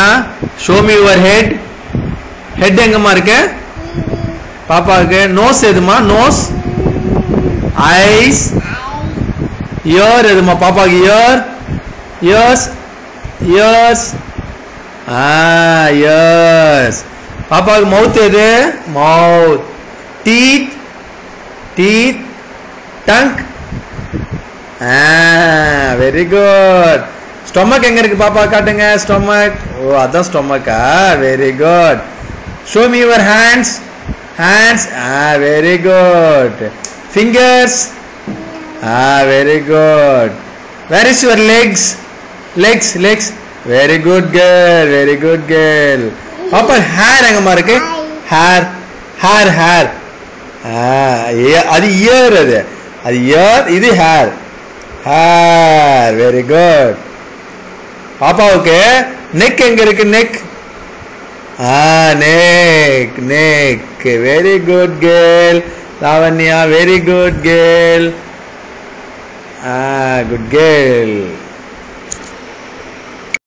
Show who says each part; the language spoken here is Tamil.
Speaker 1: show me your head head எங்கம்மா இருக்கு பாப்பாவுக்கு நோஸ் எதுமா நோஸ் ஐஸ் இயர் எதுமா பாப்பாவுக்கு ear ears ears ah ears பாப்பாவுக்கு மவுத் எது mouth teeth teeth tongue very good stomach எங்க இருக்கு பாப்பா காட்டுங்க ஸ்டொமக் ஓ அதான் ஸ்டொமக்கா very good show me your hands hands ah very good fingers ah very good where is your legs legs legs very good girl very good girl பாப்பா ஹேர் எங்கம்மா இருக்கு ஹேர் ஹேர் ஹேர் அது இயர் அது அது இயர் இது ஹேர் ஹேர் வெரி குட் பாப்பாவுக்கு நெக் எங்க இருக்கு neck ah neck neck very good girl Lavanya very good girl ah good girl